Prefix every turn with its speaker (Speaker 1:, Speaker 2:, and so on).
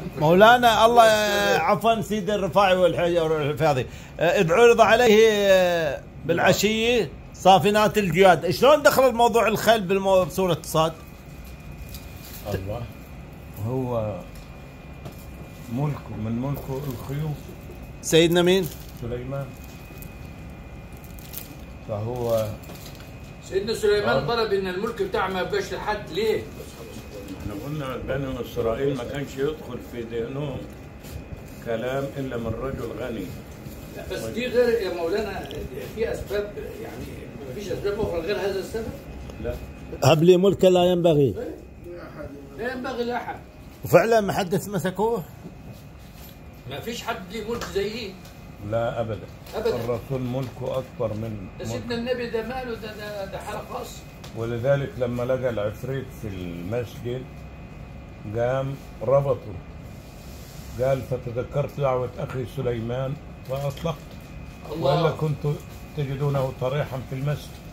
Speaker 1: مولانا الله عفوا سيد الرفاعي والحفاظي اذ عرض عليه بالعشيه صافنات الجياد شلون دخل الموضوع الخيل بالمو... بسوره صاد
Speaker 2: الله هو ملكه من ملكه الخيول
Speaker 1: سيدنا مين
Speaker 2: سليمان فهو
Speaker 3: سيدنا سليمان طلب ان الملك بتاعه ما يبقاش لحد ليه؟
Speaker 2: احنا قلنا بني اسرائيل ما كانش يدخل في ذهنهم كلام الا من رجل غني
Speaker 3: لا بس دي غير يا مولانا في اسباب يعني ما فيش اسباب اخرى غير هذا السبب
Speaker 2: لا
Speaker 1: هب لي ملكا لا ينبغي
Speaker 3: لا ينبغي لاحد
Speaker 1: وفعلا ما حد مسكوه
Speaker 3: ما فيش حد ليه ملك زيه
Speaker 2: لا ابدا
Speaker 3: أبداً.
Speaker 2: الرسول ملكه اكبر من
Speaker 3: ده
Speaker 2: ملك
Speaker 3: سيدنا النبي ده ماله ده ده, ده حاله خاصه
Speaker 2: ولذلك لما لقى العفريت في المسجد قام ربطه قال فتذكرت دعوة أخي سليمان وأطلقت وإلا
Speaker 3: الله
Speaker 2: كنت تجدونه طريحا في المسجد